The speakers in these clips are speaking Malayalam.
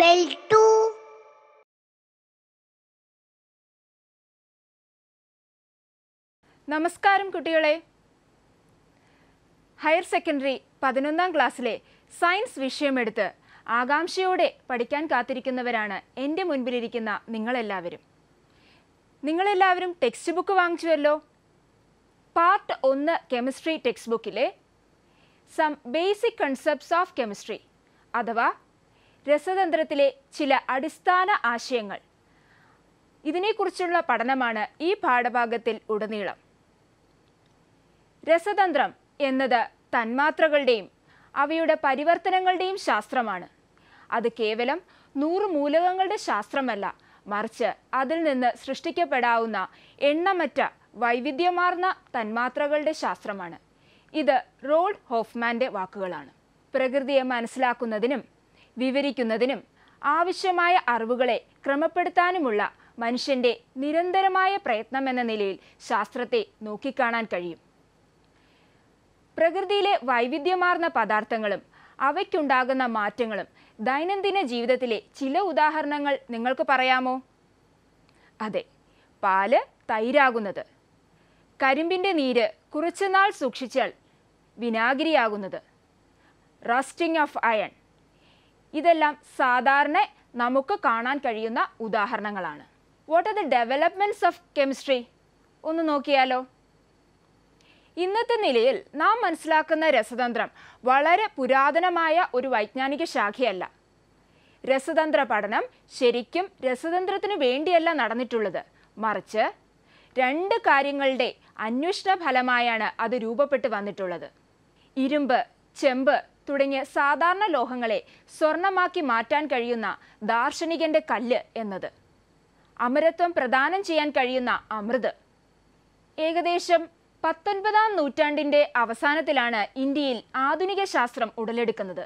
L2 നമസ്കാരം കുട്ടികളെ ഹയർ സെക്കൻഡറി പതിനൊന്നാം ക്ലാസ്സിലെ സയൻസ് വിഷയമെടുത്ത് ആകാംക്ഷയോടെ പഠിക്കാൻ കാത്തിരിക്കുന്നവരാണ് എൻ്റെ മുൻപിലിരിക്കുന്ന നിങ്ങളെല്ലാവരും നിങ്ങളെല്ലാവരും ടെക്സ്റ്റ് ബുക്ക് വാങ്ങിച്ചുവല്ലോ പാർട്ട് ഒന്ന് കെമിസ്ട്രി ടെക്സ്റ്റ് ബുക്കിലെ some basic concepts of chemistry അഥവാ രസതന്ത്രത്തിലെ ചില അടിസ്ഥാന ആശയങ്ങൾ ഇതിനെക്കുറിച്ചുള്ള പഠനമാണ് ഈ പാഠഭാഗത്തിൽ ഉടനീളം രസതന്ത്രം എന്നത് തന്മാത്രകളുടെയും അവയുടെ പരിവർത്തനങ്ങളുടെയും ശാസ്ത്രമാണ് അത് കേവലം നൂറ് മൂലകങ്ങളുടെ ശാസ്ത്രമല്ല മറിച്ച് അതിൽ നിന്ന് സൃഷ്ടിക്കപ്പെടാവുന്ന എണ്ണമറ്റ വൈവിധ്യമാർന്ന തന്മാത്രകളുടെ ശാസ്ത്രമാണ് ഇത് റോൾഡ് ഹോഫ്മാന്റെ വാക്കുകളാണ് പ്രകൃതിയെ മനസ്സിലാക്കുന്നതിനും വിവരിക്കുന്നതിനും ആവശ്യമായ അറിവുകളെ ക്രമപ്പെടുത്താനുമുള്ള മനുഷ്യന്റെ നിരന്തരമായ പ്രയത്നമെന്ന നിലയിൽ ശാസ്ത്രത്തെ നോക്കിക്കാണാൻ കഴിയും പ്രകൃതിയിലെ വൈവിധ്യമാർന്ന പദാർത്ഥങ്ങളും അവയ്ക്കുണ്ടാകുന്ന മാറ്റങ്ങളും ദൈനംദിന ജീവിതത്തിലെ ചില ഉദാഹരണങ്ങൾ നിങ്ങൾക്ക് പറയാമോ അതെ പാല് തൈരാകുന്നത് കരിമ്പിൻ്റെ നീര് കുറച്ചുനാൾ സൂക്ഷിച്ചാൽ വിനാഗിരിയാകുന്നത് റസ്റ്റിംഗ് ഓഫ് അയൺ ഇതെല്ലാം സാധാരണ നമുക്ക് കാണാൻ കഴിയുന്ന ഉദാഹരണങ്ങളാണ് what are the developments of chemistry ഒന്ന് നോക്കിയാലോ ഇന്നത്തെ നിലയിൽ നാം മനസ്സിലാക്കുന്ന രസതന്ത്രം വളരെ പുരാതനമായ ഒരു വൈജ്ഞാനിക ശാഖയല്ല രസതന്ത്ര പഠനം ശരിക്കും രസതന്ത്രത്തിനു വേണ്ടിയല്ല നടന്നിട്ടുള്ളത് മറിച്ച് രണ്ട് കാര്യങ്ങളുടെ അന്വേഷണ ഫലമായാണ് അത് രൂപപ്പെട്ട് വന്നിട്ടുള്ളത് ഇരുമ്പ് ചെമ്പ് തുടങ്ങിയ സാധാരണ ലോഹങ്ങളെ സ്വർണമാക്കി മാറ്റാൻ കഴിയുന്ന ദാർശനികന്റെ കല്ല് എന്നത് അമരത്വം പ്രദാനം ചെയ്യാൻ കഴിയുന്ന അമൃത് ഏകദേശം പത്തൊൻപതാം നൂറ്റാണ്ടിന്റെ അവസാനത്തിലാണ് ഇന്ത്യയിൽ ആധുനിക ശാസ്ത്രം ഉടലെടുക്കുന്നത്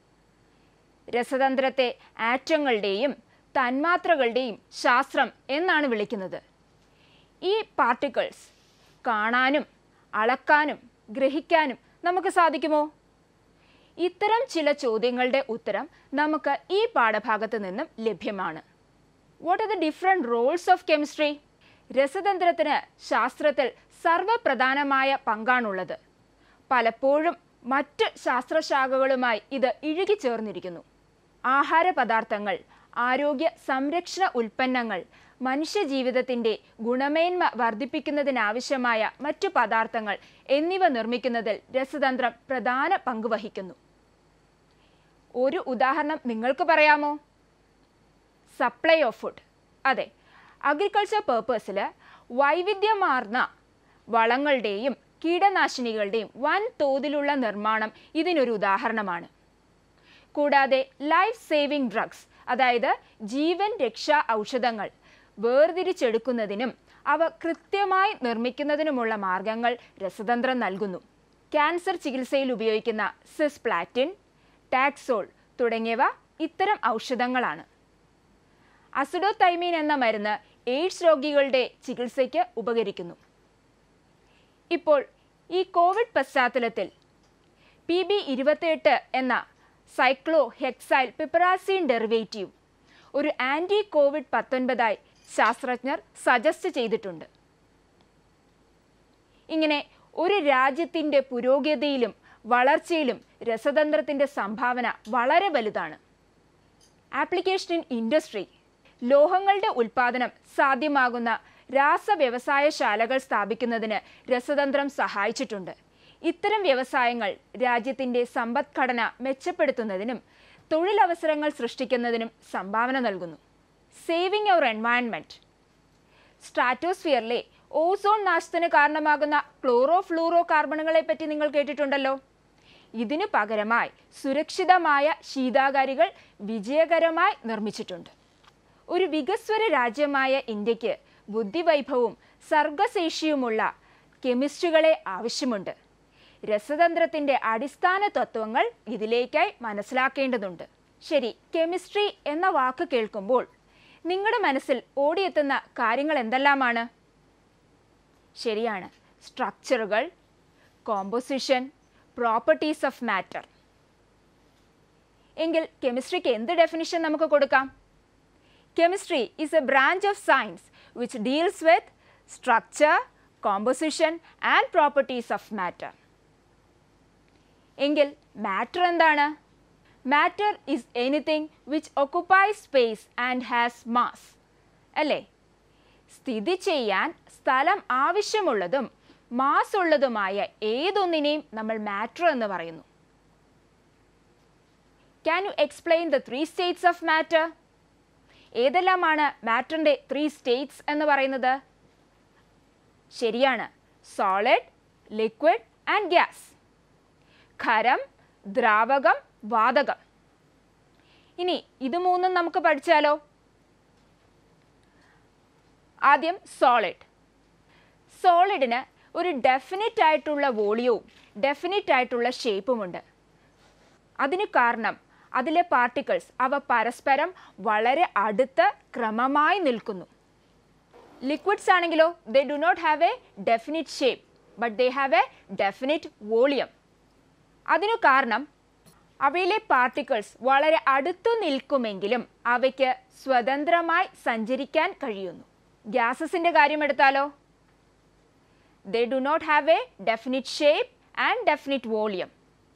രസതന്ത്രത്തെ ആറ്റങ്ങളുടെയും തന്മാത്രകളുടെയും ശാസ്ത്രം എന്നാണ് വിളിക്കുന്നത് ഈ പാർട്ടിക്കിൾസ് കാണാനും അളക്കാനും ഗ്രഹിക്കാനും നമുക്ക് സാധിക്കുമോ ഇത്തരം ചില ചോദ്യങ്ങളുടെ ഉത്തരം നമുക്ക് ഈ പാഠഭാഗത്ത് നിന്നും ലഭ്യമാണ് what are the different roles of chemistry രസതന്ത്രത്തിന് ശാസ്ത്രത്തിൽ സർവപ്രധാനമായ പങ്കാണുള്ളത് പലപ്പോഴും മറ്റ് ശാസ്ത്രശാഖകളുമായി ഇത് ഇഴുകിച്ചേർന്നിരിക്കുന്നു ആഹാര പദാർത്ഥങ്ങൾ ആരോഗ്യ സംരക്ഷണ ഉൽപ്പന്നങ്ങൾ മനുഷ്യജീവിതത്തിൻ്റെ ഗുണമേന്മ വർദ്ധിപ്പിക്കുന്നതിനാവശ്യമായ മറ്റു പദാർത്ഥങ്ങൾ എന്നിവ നിർമ്മിക്കുന്നതിൽ രസതന്ത്രം പ്രധാന പങ്ക് വഹിക്കുന്നു ഒരു ഉദാഹരണം നിങ്ങൾക്ക് പറയാമോ സപ്ലൈ ഓഫ് ഫുഡ് അതെ അഗ്രികൾച്ചർ പേർപ്പസിൽ വൈവിധ്യമാർന്ന വളങ്ങളുടെയും കീടനാശിനികളുടെയും വൻ തോതിലുള്ള നിർമ്മാണം ഇതിനൊരു ഉദാഹരണമാണ് കൂടാതെ ലൈഫ് സേവിംഗ് ഡ്രഗ്സ് അതായത് ജീവൻ രക്ഷാ ഔഷധങ്ങൾ വേർതിരിച്ചെടുക്കുന്നതിനും അവ കൃത്യമായി നിർമ്മിക്കുന്നതിനുമുള്ള മാർഗങ്ങൾ രസതന്ത്രം നൽകുന്നു ക്യാൻസർ ചികിത്സയിൽ ഉപയോഗിക്കുന്ന സിസ്പ്ലാറ്റിൻ ടാക്സോൾ തുടങ്ങിയവ ഇത്തരം ഔഷധങ്ങളാണ് അസിഡോതൈമീൻ എന്ന മരുന്ന് എയ്ഡ്സ് രോഗികളുടെ ചികിത്സയ്ക്ക് ഉപകരിക്കുന്നു ഇപ്പോൾ ഈ കോവിഡ് പശ്ചാത്തലത്തിൽ പി ബി ഇരുപത്തിയെട്ട് എന്ന സൈക്ലോ ഹെക്സൈൽ പിപ്പറാസീൻ ഡെറിവേറ്റീവ് ഒരു ആൻറ്റി കോവിഡ് പത്തൊൻപതായി ശാസ്ത്രജ്ഞർ സജസ്റ്റ് ചെയ്തിട്ടുണ്ട് ഇങ്ങനെ ഒരു രാജ്യത്തിൻ്റെ പുരോഗതിയിലും വളർച്ചയിലും രസതന്ത്രത്തിൻ്റെ സംഭാവന വളരെ വലുതാണ് ആപ്ലിക്കേഷൻ ഇൻ ഇൻഡസ്ട്രി ലോഹങ്ങളുടെ ഉൽപ്പാദനം സാധ്യമാകുന്ന രാസവ്യവസായശാലകൾ സ്ഥാപിക്കുന്നതിന് രസതന്ത്രം സഹായിച്ചിട്ടുണ്ട് ഇത്തരം വ്യവസായങ്ങൾ രാജ്യത്തിൻ്റെ സമ്പദ്ഘടന മെച്ചപ്പെടുത്തുന്നതിനും തൊഴിലവസരങ്ങൾ സൃഷ്ടിക്കുന്നതിനും സംഭാവന നൽകുന്നു സേവിങ് അവർ എൻവയൺമെൻറ്റ് സ്ട്രാറ്റോസ്ഫിയറിലെ ഓസോൺ നാശത്തിന് കാരണമാകുന്ന ക്ലോറോ ഫ്ലൂറോ കാർബണുകളെ പറ്റി നിങ്ങൾ കേട്ടിട്ടുണ്ടല്ലോ ഇതിനു പകരമായി സുരക്ഷിതമായ ശീതാകാരികൾ വിജയകരമായി നിർമ്മിച്ചിട്ടുണ്ട് ഒരു വികസ്വര രാജ്യമായ ഇന്ത്യക്ക് ബുദ്ധിവൈഭവവും സർഗശേഷിയുമുള്ള കെമിസ്ട്രികളെ ആവശ്യമുണ്ട് രസതന്ത്രത്തിന്റെ അടിസ്ഥാന തത്വങ്ങൾ ഇതിലേക്കായി മനസ്സിലാക്കേണ്ടതുണ്ട് ശരി കെമിസ്ട്രി എന്ന വാക്ക് കേൾക്കുമ്പോൾ നിങ്ങളുടെ മനസ്സിൽ ഓടിയെത്തുന്ന കാര്യങ്ങൾ എന്തെല്ലാമാണ് ശരിയാണ് സ്ട്രക്ചറുകൾ കോമ്പോസിഷൻ പ്രോപ്പർട്ടീസ് ഓഫ് മാറ്റർ എങ്കിൽ കെമിസ്ട്രിക്ക് എന്ത് ഡെഫിനിഷൻ നമുക്ക് കൊടുക്കാം chemistry is a branch of science which deals with structure composition and properties of matter എങ്കിൽ മാറ്റർ എന്താണ് matter is anything which occupy space and has mass അല്ലേ സ്ഥിതി ചെയ്യാൻ സ്ഥലം ആവശ്യമുള്ളതും മാസ് ഉള്ളതുമായ ഏതൊന്നിനെയും നമ്മൾ മാറ്റർ എന്ന് പറയുന്നു can you explain the three states of matter ഏതെല്ലാമാണ് മാറ്ററിൻ്റെ ത്രീ സ്റ്റേറ്റ്സ് എന്ന് പറയുന്നത് ശരിയാണ് സോളിഡ് ലിക്വിഡ് ആൻഡ് ഗ്യാസ് ഖരം ദ്രാവകം വാതകം ഇനി ഇത് മൂന്നും നമുക്ക് പഠിച്ചാലോ ആദ്യം സോളിഡ് സോളിഡിന് ഒരു ഡെഫിനിറ്റ് ആയിട്ടുള്ള വോളിയവും ഡെഫിനിറ്റ് ആയിട്ടുള്ള ഷേപ്പുമുണ്ട് അതിന് കാരണം അതിലെ പാർട്ടിക്കിൾസ് അവ പരസ്പരം വളരെ അടുത്ത് ക്രമമായി നിൽക്കുന്നു ലിക്വിഡ്സ് ആണെങ്കിലോ they do not have a definite shape but they have a definite volume അതിനു കാരണം അവയിലെ പാർട്ടിക്കിൾസ് വളരെ അടുത്തു നിൽക്കുമെങ്കിലും അവയ്ക്ക് സ്വതന്ത്രമായി സഞ്ചരിക്കാൻ കഴിയുന്നു ഗ്യാസസിൻ്റെ കാര്യം എടുത്താലോ they do not have a definite shape and definite volume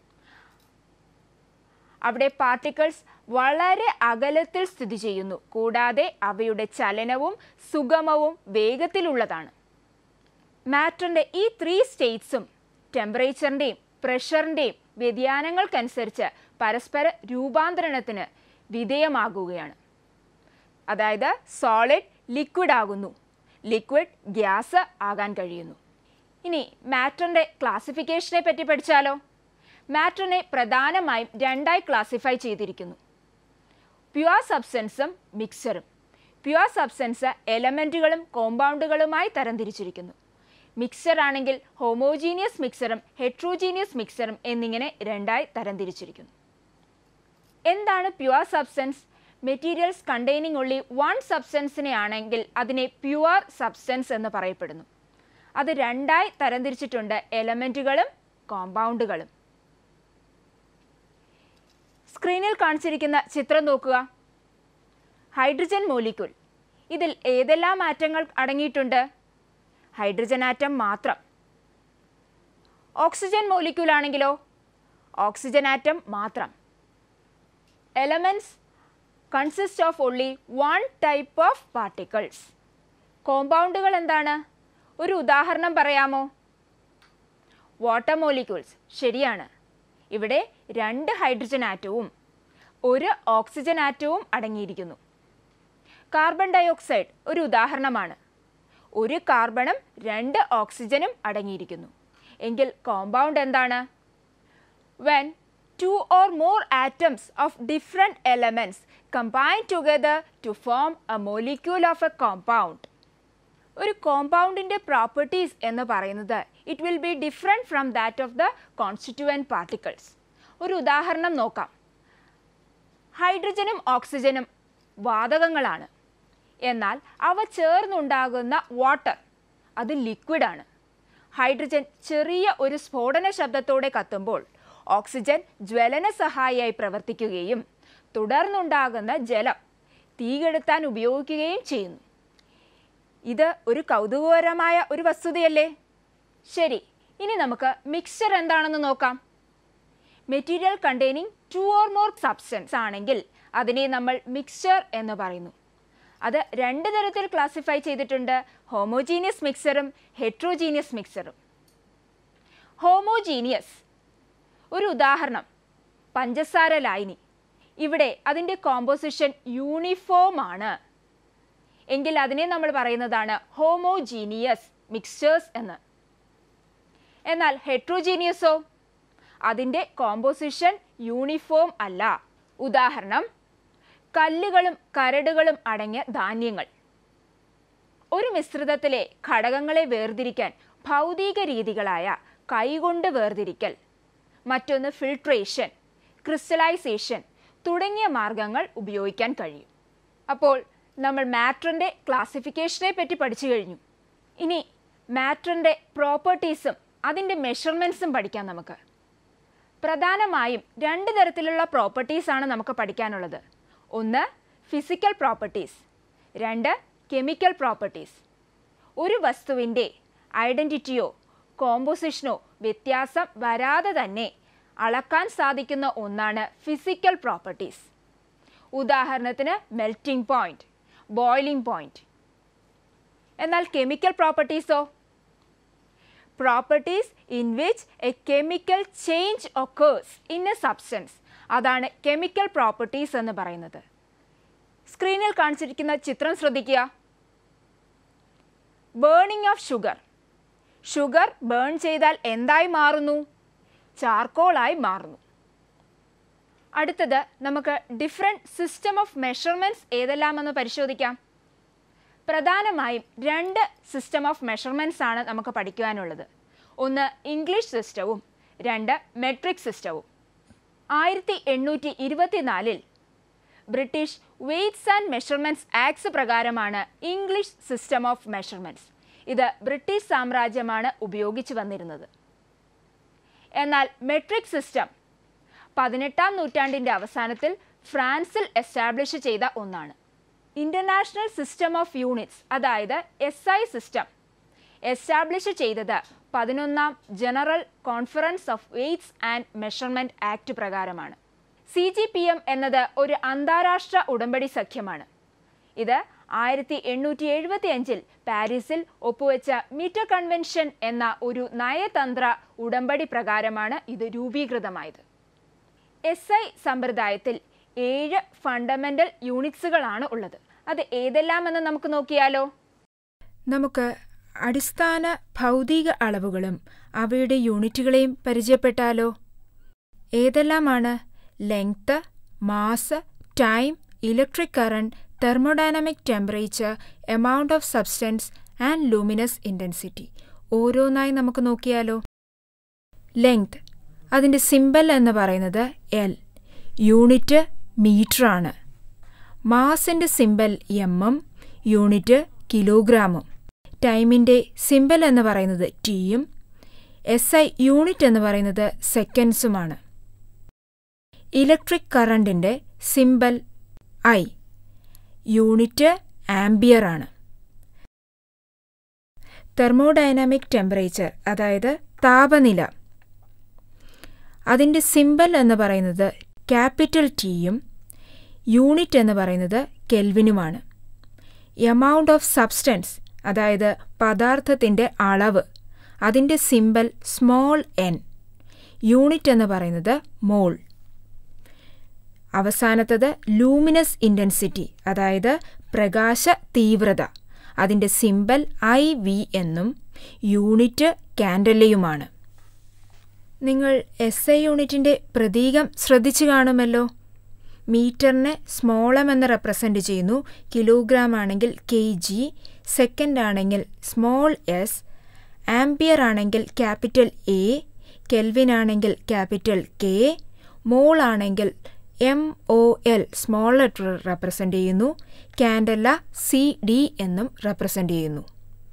അവിടെ പാർട്ടിക്കിൾസ് വളരെ അകലത്തിൽ സ്ഥിതി ചെയ്യുന്നു കൂടാതെ അവയുടെ ചലനവും സുഗമവും വേഗത്തിലുള്ളതാണ് മാറ്ററിൻ്റെ ഈ ത്രീ സ്റ്റേറ്റ്സും ടെമ്പറേച്ചറിൻ്റെയും പ്രഷറിൻ്റെയും വ്യതിയാനങ്ങൾക്കനുസരിച്ച് പരസ്പര രൂപാന്തരണത്തിന് വിധേയമാകുകയാണ് അതായത് സോളിഡ് ലിക്വിഡ് ആകുന്നു ലിക്വിഡ് ഗ്യാസ് ആകാൻ കഴിയുന്നു ഇനി മാറ്ററിൻ്റെ ക്ലാസിഫിക്കേഷനെ പറ്റി പഠിച്ചാലോ മാറ്ററിനെ പ്രധാനമായും രണ്ടായി ക്ലാസിഫൈ ചെയ്തിരിക്കുന്നു പ്യുവർ സബ്സ്റ്റൻസും മിക്സറും പ്യുവർ സബ്സ്റ്റൻസ് എലമെൻറ്റുകളും കോമ്പൗണ്ടുകളുമായി തരംതിരിച്ചിരിക്കുന്നു മിക്സർ ആണെങ്കിൽ ഹോമോജീനിയസ് മിക്സറും ഹെട്രോജീനിയസ് മിക്സറും എന്നിങ്ങനെ രണ്ടായി തരംതിരിച്ചിരിക്കുന്നു എന്താണ് pure substance materials containing only one സബ്സ്റ്റൻസിനെ ആണെങ്കിൽ അതിനെ പ്യുവർ സബ്സ്റ്റൻസ് എന്ന് പറയപ്പെടുന്നു അത് രണ്ടായി തരംതിരിച്ചിട്ടുണ്ട് എലമെൻറ്റുകളും കോമ്പൗണ്ടുകളും സ്ക്രീനിൽ കാണിച്ചിരിക്കുന്ന ചിത്രം നോക്കുക ഹൈഡ്രജൻ മോലിക്യൂൾ ഇതിൽ ഏതെല്ലാം ആറ്റങ്ങൾ അടങ്ങിയിട്ടുണ്ട് ഹൈഡ്രജൻ ആറ്റം മാത്രം ഓക്സിജൻ മോലിക്യൂൾ ആണെങ്കിലോ ഓക്സിജൻ ആറ്റം മാത്രം elements consist of only one type of particles കോമ്പൗണ്ടുകൾ എന്താണ് ഒരു ഉദാഹരണം പറയാമോ വാട്ടർ മോലിക്യൂൾസ് ശരിയാണ് ഇവിടെ രണ്ട് ഹൈഡ്രജൻ ആറ്റവും ഒരു ഓക്സിജൻ ആറ്റവും അടങ്ങിയിരിക്കുന്നു കാർബൺ ഡയോക്സൈഡ് ഒരു ഉദാഹരണമാണ് ഒരു കാർബണും രണ്ട് ഓക്സിജനും അടങ്ങിയിരിക്കുന്നു എങ്കിൽ കോമ്പൗണ്ട് എന്താണ് when two or more atoms of different elements combine together to form a molecule of a compound ഒരു കോമ്പൗണ്ടിൻ്റെ പ്രോപ്പർട്ടീസ് എന്ന് പറയുന്നത് it will be different from that of the constituent particles ഒരു ഉദാഹരണം നോക്കാം ഹൈഡ്രജനും ഓക്സിജനും വാതകങ്ങളാണ് എന്നാൽ അവ ചേർന്നുണ്ടാകുന്ന വാട്ടർ അത് ലിക്വിഡാണ് ഹൈഡ്രജൻ ചെറിയ ഒരു സ്ഫോടന ശബ്ദത്തോടെ കത്തുമ്പോൾ ഓക്സിജൻ ജ്വലന സഹായിയായി പ്രവർത്തിക്കുകയും തുടർന്നുണ്ടാകുന്ന ജലം തീകെടുത്താൻ ഉപയോഗിക്കുകയും ചെയ്യുന്നു ഇത് ഒരു കൗതുകകരമായ ഒരു വസ്തുതയല്ലേ ശരി ഇനി നമുക്ക് മിക്സ്ചർ എന്താണെന്ന് നോക്കാം material containing two or more substance ആണെങ്കിൽ അതിനെ നമ്മൾ മിക്സ്ചർ എന്ന് പറയുന്നു അത് രണ്ട് തരത്തിൽ ക്ലാസിഫൈ ചെയ്തിട്ടുണ്ട് ഹോമോജീനിയസ് മിക്സറും ഹെട്രോജീനിയസ് മിക്സറും ഹോമോജീനിയസ് ഒരു ഉദാഹരണം പഞ്ചസാര ലായനി ഇവിടെ അതിൻ്റെ കോമ്പോസിഷൻ യൂണിഫോം ആണ് എങ്കിൽ അതിനെ നമ്മൾ പറയുന്നതാണ് ഹോമോജീനിയസ് മിക്സ്ചേഴ്സ് എന്ന് എന്നാൽ ഹെട്രോജീനിയസോ അതിൻ്റെ കോമ്പോസിഷൻ യൂണിഫോം അല്ല ഉദാഹരണം കല്ലുകളും കരടുകളും അടങ്ങിയ ധാന്യങ്ങൾ ഒരു മിശ്രിതത്തിലെ ഘടകങ്ങളെ വേർതിരിക്കാൻ ഭൗതിക രീതികളായ കൈകൊണ്ട് വേർതിരിക്കൽ മറ്റൊന്ന് ഫിൽട്രേഷൻ ക്രിസ്റ്റലൈസേഷൻ തുടങ്ങിയ മാർഗങ്ങൾ ഉപയോഗിക്കാൻ കഴിയും അപ്പോൾ നമ്മൾ മാറ്ററിൻ്റെ ക്ലാസിഫിക്കേഷനെ പറ്റി പഠിച്ചു കഴിഞ്ഞു ഇനി മാറ്ററിൻ്റെ പ്രോപ്പർട്ടീസും അതിൻ്റെ മെഷർമെൻറ്റ്സും പഠിക്കാം നമുക്ക് പ്രധാനമായും രണ്ട് തരത്തിലുള്ള പ്രോപ്പർട്ടീസ് ആണ് നമുക്ക് പഠിക്കാനുള്ളത് ഒന്ന് ഫിസിക്കൽ പ്രോപ്പർട്ടീസ് രണ്ട് കെമിക്കൽ പ്രോപ്പർട്ടീസ് ഒരു വസ്തുവിൻ്റെ ഐഡൻറ്റിറ്റിയോ കോമ്പോസിഷനോ വ്യത്യാസം വരാതെ തന്നെ അളക്കാൻ സാധിക്കുന്ന ഒന്നാണ് ഫിസിക്കൽ പ്രോപ്പർട്ടീസ് ഉദാഹരണത്തിന് മെൽറ്റിംഗ് പോയിന്റ് ബോയിലിംഗ് പോയിന്റ് എന്നാൽ കെമിക്കൽ പ്രോപ്പർട്ടീസോ properties in which a chemical change occurs in a substance അതാണ് കെമിക്കൽ പ്രോപ്പർട്ടീസ് എന്ന് പറയുന്നത് സ്ക്രീനിൽ കാണിച്ചിരിക്കുന്ന ചിത്രം ശ്രദ്ധിക്കുക burning of sugar sugar burn ചെയ്താൽ എന്തായി മാറുന്നു ചാർക്കോളായി മാറുന്നു അടുത്തത് നമുക്ക് ഡിഫറെൻറ്റ് സിസ്റ്റം ഓഫ് മെഷർമെൻറ്റ്സ് ഏതെല്ലാമെന്ന് പരിശോധിക്കാം പ്രധാനമായും രണ്ട് സിസ്റ്റം ഓഫ് മെഷർമെൻറ്റ്സ് ആണ് നമുക്ക് പഠിക്കുവാനുള്ളത് ഒന്ന് ഇംഗ്ലീഷ് സിസ്റ്റവും രണ്ട് മെട്രിക് സിസ്റ്റവും ആയിരത്തി എണ്ണൂറ്റി ഇരുപത്തിനാലിൽ British weights and measurements acts പ്രകാരമാണ് ഇംഗ്ലീഷ് സിസ്റ്റം ഓഫ് മെഷർമെൻറ്റ്സ് ഇത് ബ്രിട്ടീഷ് സാമ്രാജ്യമാണ് ഉപയോഗിച്ചു വന്നിരുന്നത് എന്നാൽ മെട്രിക് സിസ്റ്റം പതിനെട്ടാം നൂറ്റാണ്ടിൻ്റെ അവസാനത്തിൽ ഫ്രാൻസിൽ എസ്റ്റാബ്ലിഷ് ചെയ്ത ഒന്നാണ് ഇൻ്റർനാഷണൽ സിസ്റ്റം ഓഫ് യൂണിറ്റ്സ് അതായത് എസ് ഐ സിസ്റ്റം എസ്റ്റാബ്ലിഷ് ചെയ്തത് പതിനൊന്നാം general conference of weights and measurement act പ്രകാരമാണ് സി ജി പി എം എന്നത് ഒരു അന്താരാഷ്ട്ര ഉടമ്പടി സഖ്യമാണ് ഇത് ആയിരത്തി എണ്ണൂറ്റി എഴുപത്തി അഞ്ചിൽ പാരീസിൽ ഒപ്പുവെച്ച മീറ്റർ കൺവെൻഷൻ എന്ന ഒരു നയതന്ത്ര ഉടമ്പടി പ്രകാരമാണ് ഇത് രൂപീകൃതമായത് എസ് ഐ സമ്പ്രദായത്തിൽ ഏഴ് ഫണ്ടമെന്റൽ യൂണിറ്റ്സുകളാണ് ഉള്ളത് അത് ഏതെല്ലാമെന്ന് നമുക്ക് നോക്കിയാലോ നമുക്ക് അടിസ്ഥാന ഭൗതിക അളവുകളും അവയുടെ യൂണിറ്റുകളെയും പരിചയപ്പെട്ടാലോ ഏതെല്ലാമാണ് length mass time electric current thermodynamic temperature amount of substance and luminous intensity ഓരോന്നായി നമുക്ക് നോക്കിയാലോ ലെങ്ത് അതിൻ്റെ സിമ്പൽ എന്ന് പറയുന്നത് എൽ യൂണിറ്റ് മീറ്ററാണ് മാസിൻ്റെ സിമ്പൽ എമ്മും യൂണിറ്റ് കിലോഗ്രാമും ടൈമിൻ്റെ സിമ്പൽ എന്ന് പറയുന്നത് ടിയും എസ് ഐ യൂണിറ്റ് എന്ന് പറയുന്നത് സെക്കൻഡ്സുമാണ് ഇലക്ട്രിക് കറണ്ടിൻ്റെ സിമ്പൽ ഐ യൂണിറ്റ് ആംബിയർ ആണ് തെർമോഡൈനാമിക് ടെമ്പറേച്ചർ അതായത് താപനില അതിൻ്റെ സിമ്പൽ എന്ന് പറയുന്നത് ക്യാപിറ്റൽ ടിയും യൂണിറ്റ് എന്ന് പറയുന്നത് കെൽവിനുമാണ് എമൗണ്ട് ഓഫ് സബ്സ്റ്റൻസ് അതായത് പദാർത്ഥത്തിൻ്റെ അളവ് അതിൻ്റെ സിമ്പൽ സ്മോൾ എൻ യൂണിറ്റ് എന്ന് പറയുന്നത് മോൾ അവസാനത്തത് ലൂമിനസ് ഇൻറ്റൻസിറ്റി അതായത് പ്രകാശ തീവ്രത അതിൻ്റെ സിമ്പൽ ഐ വി എന്നും യൂണിറ്റ് കാൻഡലയുമാണ് നിങ്ങൾ എസ് ഐ യൂണിറ്റിൻ്റെ പ്രതീകം ശ്രദ്ധിച്ചു കാണുമല്ലോ മീറ്ററിനെ സ്മോളം എന്ന് റെപ്രസെൻ്റ് ചെയ്യുന്നു കിലോഗ്രാം ആണെങ്കിൽ കെ ജി സെക്കൻഡ് ആണെങ്കിൽ സ്മോൾ എസ് ആംപിയർ ആണെങ്കിൽ ക്യാപിറ്റൽ എ കെൽവിൻ ആണെങ്കിൽ ക്യാപിറ്റൽ കെ മോൾ ആണെങ്കിൽ M O L small letter represent ചെയ്യുന്നു കാൻഡല സി ഡി എന്നും റെപ്രസെൻ്റ് ചെയ്യുന്നു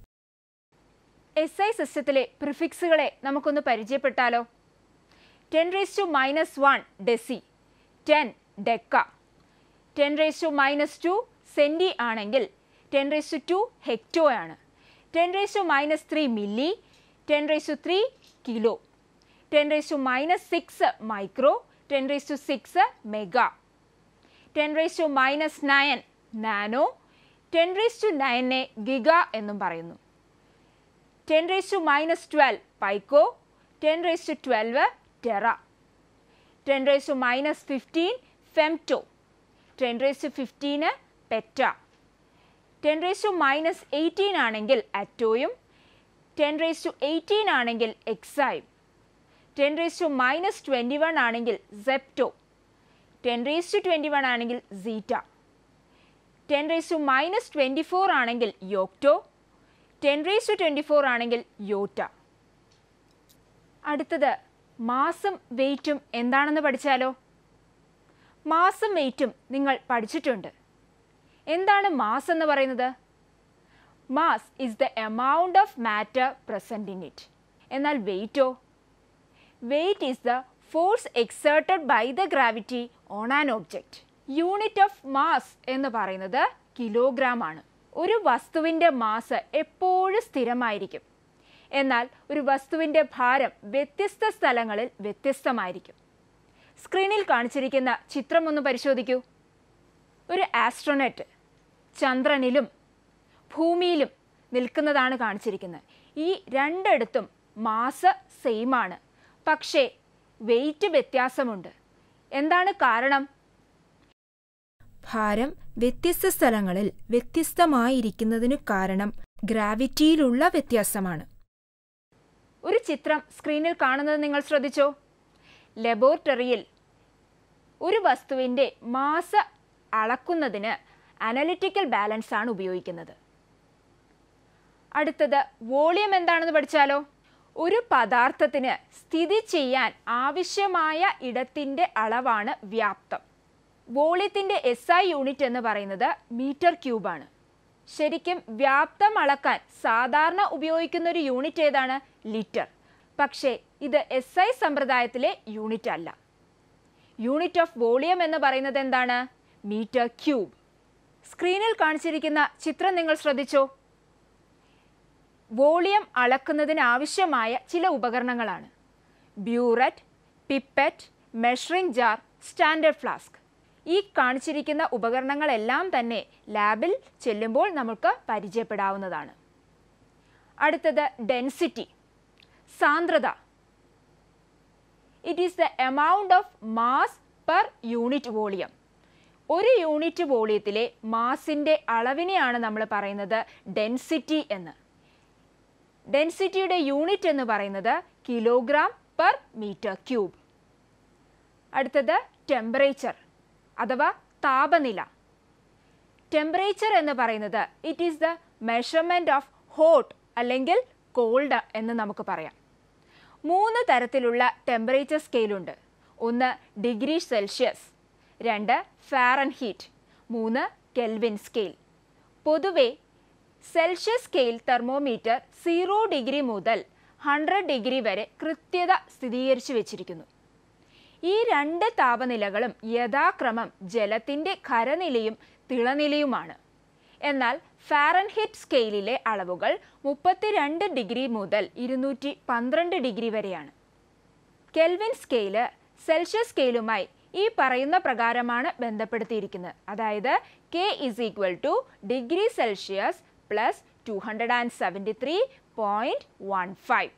എസ് ഐ സിസ്റ്റത്തിലെ പ്രിഫിക്സുകളെ നമുക്കൊന്ന് പരിചയപ്പെട്ടാലോ ten raise to minus one deci ten deca ten raise to minus two centi ആണെങ്കിൽ ten raise to two hecto ആണ് ten raise to minus three milli ten raise to three kilo ten raise to minus six micro ten raise to six mega ten raise to minus nine nano ten raise to നയനെ ഗിഗ എന്നും പറയുന്നു ten raise to minus twelve pico ten raise to twelve tera ten raise to minus fifteen femto ten raise to ഫിഫ്റ്റീന് peta ten raise to minus eighteen ആണെങ്കിൽ അറ്റോയും ടെൻ റേസ് ടു എയ്റ്റീൻ ആണെങ്കിൽ എക്സായും ten raise to minus twenty one ആണെങ്കിൽ zepto ten raise to twenty one ആണെങ്കിൽ zetta ten raise to minus twenty four ആണെങ്കിൽ yocto ten raise to twenty four ആണെങ്കിൽ യോട്ട അടുത്തത് മാസും വെയിറ്റും എന്താണെന്ന് പഠിച്ചാലോ മാസും വെയിറ്റും നിങ്ങൾ പഠിച്ചിട്ടുണ്ട് എന്താണ് മാസ് എന്ന് പറയുന്നത് mass is the amount of matter present in it എന്നാൽ വെയിറ്റോ weight is the force exerted by the gravity on an object unit of mass എന്ന് പറയുന്നത് കിലോഗ്രാം ആണ് ഒരു വസ്തുവിൻ്റെ മാസ് എപ്പോഴും സ്ഥിരമായിരിക്കും എന്നാൽ ഒരു വസ്തുവിൻ്റെ ഭാരം വ്യത്യസ്ത സ്ഥലങ്ങളിൽ വ്യത്യസ്തമായിരിക്കും സ്ക്രീനിൽ കാണിച്ചിരിക്കുന്ന ചിത്രം ഒന്ന് പരിശോധിക്കൂ ഒരു ആസ്ട്രോനറ്റ് ചന്ദ്രനിലും ഭൂമിയിലും നിൽക്കുന്നതാണ് കാണിച്ചിരിക്കുന്നത് ഈ രണ്ടിടത്തും മാസ് സെയിം ആണ് പക്ഷേ വെയിറ്റ് വ്യത്യാസമുണ്ട് എന്താണ് കാരണം ഭാരം വ്യത്യസ്ത സ്ഥലങ്ങളിൽ വ്യത്യസ്തമായിരിക്കുന്നതിനു കാരണം ഗ്രാവിറ്റിയിലുള്ള വ്യത്യാസമാണ് ഒരു ചിത്രം സ്ക്രീനിൽ കാണുന്നത് നിങ്ങൾ ശ്രദ്ധിച്ചോ ലബോറട്ടറിയിൽ ഒരു വസ്തുവിൻ്റെ മാസ് അളക്കുന്നതിന് അനലിറ്റിക്കൽ ബാലൻസ് ആണ് ഉപയോഗിക്കുന്നത് അടുത്തത് വോളിയം എന്താണെന്ന് പഠിച്ചാലോ ഒരു പദാർത്ഥത്തിന് സ്ഥിതി ചെയ്യാൻ ആവശ്യമായ ഇടത്തിൻ്റെ അളവാണ് വ്യാപ്തം വോളിയത്തിൻ്റെ എസ് ഐ യൂണിറ്റ് എന്ന് പറയുന്നത് മീറ്റർ ക്യൂബാണ് ശരിക്കും വ്യാപ്തം അളക്കാൻ സാധാരണ ഉപയോഗിക്കുന്ന ഒരു യൂണിറ്റ് ഏതാണ് ലിറ്റർ പക്ഷേ ഇത് എസ് ഐ സമ്പ്രദായത്തിലെ യൂണിറ്റ് അല്ല യൂണിറ്റ് ഓഫ് വോളിയം എന്ന് പറയുന്നത് എന്താണ് മീറ്റർ ക്യൂബ് സ്ക്രീനിൽ കാണിച്ചിരിക്കുന്ന ചിത്രം നിങ്ങൾ ശ്രദ്ധിച്ചോ വോളിയം അളക്കുന്നതിന് ആവശ്യമായ ചില ഉപകരണങ്ങളാണ് burette pipette measuring jar standard flask ഈ കാണിച്ചിരിക്കുന്ന ഉപകരണങ്ങളെല്ലാം തന്നെ ലാബിൽ ചെല്ലുമ്പോൾ നമുക്ക് പരിചയപ്പെടാവുന്നതാണ് അടുത്തത് ഡെൻസിറ്റി സാന്ദ്രത it is the amount of mass per unit volume ഒരു യൂണിറ്റ് വോളിയത്തിലെ മാസിൻ്റെ അളവിനെയാണ് നമ്മൾ പറയുന്നത് ഡെൻസിറ്റി എന്ന് ഡെൻസിറ്റിയുടെ യൂണിറ്റ് എന്ന് പറയുന്നത് കിലോഗ്രാം പെർ മീറ്റർ ക്യൂബ് അടുത്തത് ടെമ്പറേച്ചർ അഥവാ താപനില ടെമ്പറേച്ചർ എന്ന് പറയുന്നത് it is the measurement of hot അല്ലെങ്കിൽ കോൾഡ് എന്ന് നമുക്ക് പറയാം മൂന്ന് തരത്തിലുള്ള ടെമ്പറേച്ചർ സ്കെയിലുണ്ട് ഒന്ന് ഡിഗ്രി സെൽഷ്യസ് രണ്ട് ഫാരൻഹീറ്റ് മൂന്ന് കെൽവിൻ സ്കെയിൽ പൊതുവെ Celsius scale thermometer zero degree മുതൽ ഹൺഡ്രഡ് ഡിഗ്രി വരെ കൃത്യത സ്ഥിരീകരിച്ചു വെച്ചിരിക്കുന്നു ഈ രണ്ട് താപനിലകളും യഥാക്രമം ജലത്തിൻ്റെ ഖരനിലയും തിളനിലയുമാണ് എന്നാൽ ഫാരൻഹിറ്റ് സ്കെയിലിലെ അളവുകൾ മുപ്പത്തിരണ്ട് ഡിഗ്രി മുതൽ ഇരുന്നൂറ്റി പന്ത്രണ്ട് ഡിഗ്രി വരെയാണ് കെൽവിൻ സ്കെയില് സെൽഷ്യസ് സ്കെയിലുമായി ഈ പറയുന്ന പ്രകാരമാണ് ബന്ധപ്പെടുത്തിയിരിക്കുന്നത് അതായത് K is equal to degree Celsius plus two hundred and seventy three point one five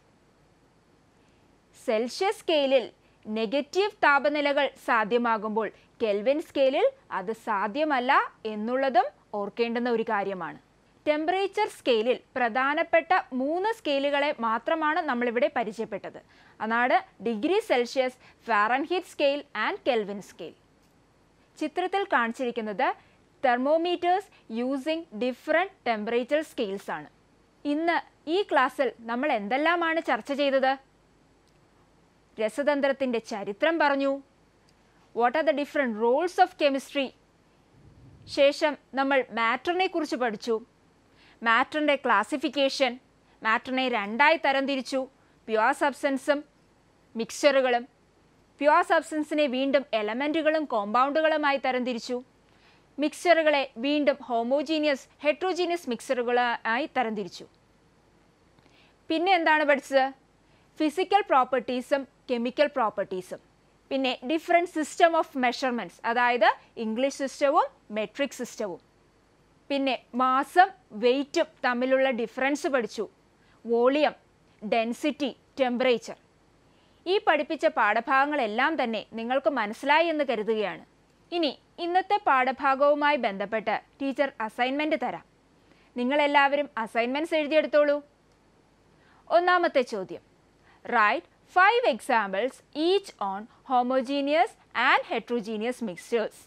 സെൽഷ്യസ് സ്കെയിലിൽ നെഗറ്റീവ് താപനിലകൾ സാധ്യമാകുമ്പോൾ കെൽവിൻ സ്കെയിലിൽ അത് സാധ്യമല്ല എന്നുള്ളതും ഓർക്കേണ്ടുന്ന ഒരു കാര്യമാണ് ടെമ്പറേച്ചർ സ്കെയിലിൽ പ്രധാനപ്പെട്ട മൂന്ന് സ്കെയിലുകളെ മാത്രമാണ് നമ്മളിവിടെ പരിചയപ്പെട്ടത് അതാണ് degree Celsius Fahrenheit scale and Kelvin scale ചിത്രത്തിൽ കാണിച്ചിരിക്കുന്നത് thermometers using different temperature scales ആണ് ഇന്ന് ഈ ക്ലാസ്സിൽ നമ്മൾ എന്തെല്ലാമാണ് ചർച്ച ചെയ്തത് രസതന്ത്രത്തിൻ്റെ ചരിത്രം പറഞ്ഞു what are the different roles of chemistry ശേഷം നമ്മൾ മാറ്ററിനെ കുറിച്ച് പഠിച്ചു മാറ്ററിൻ്റെ ക്ലാസിഫിക്കേഷൻ മാറ്ററിനെ രണ്ടായി തരംതിരിച്ചു പ്യുവർ സബ്സ്റ്റൻസും മിക്സ്ചറുകളും പ്യുവർ സബ്സ്റ്റൻസിനെ വീണ്ടും എലമെൻറ്റുകളും കോമ്പൗണ്ടുകളുമായി തരംതിരിച്ചു മിക്സ്ചറുകളെ വീണ്ടും ഹോമോജീനിയസ് ഹെട്രോജീനിയസ് മിക്സറുകളായി തരംതിരിച്ചു പിന്നെ എന്താണ് പഠിച്ചത് ഫിസിക്കൽ പ്രോപ്പർട്ടീസും കെമിക്കൽ പ്രോപ്പർട്ടീസും പിന്നെ ഡിഫറെൻറ്റ് സിസ്റ്റം ഓഫ് മെഷർമെൻറ്റ്സ് അതായത് ഇംഗ്ലീഷ് സിസ്റ്റവും മെട്രിക് സിസ്റ്റവും പിന്നെ മാസം വെയിറ്റും തമ്മിലുള്ള ഡിഫറൻസ് പഠിച്ചു വോളിയം ഡെൻസിറ്റി ടെമ്പറേച്ചർ ഈ പഠിപ്പിച്ച പാഠഭാഗങ്ങളെല്ലാം തന്നെ നിങ്ങൾക്ക് മനസ്സിലായി എന്ന് കരുതുകയാണ് ഇനി ഇന്നത്തെ പാഠഭാഗവുമായി ബന്ധപ്പെട്ട് ടീച്ചർ അസൈൻമെൻറ്റ് തരാം നിങ്ങളെല്ലാവരും അസൈൻമെൻറ്റ്സ് എഴുതിയെടുത്തോളൂ ഒന്നാമത്തെ ചോദ്യം write five examples each on homogeneous and heterogeneous mixtures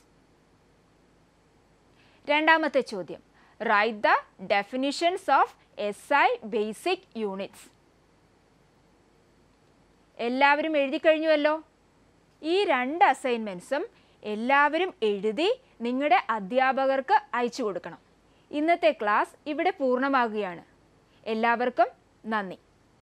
രണ്ടാമത്തെ ചോദ്യം write the definitions of S I basic units എല്ലാവരും എഴുതി കഴിഞ്ഞുവല്ലോ ഈ രണ്ട് അസൈൻമെൻറ്റ്സും എല്ലാവരും എഴുതി നിങ്ങളുടെ അധ്യാപകർക്ക് അയച്ചു കൊടുക്കണം ഇന്നത്തെ ക്ലാസ് ഇവിടെ പൂർണ്ണമാകുകയാണ് എല്ലാവർക്കും നന്ദി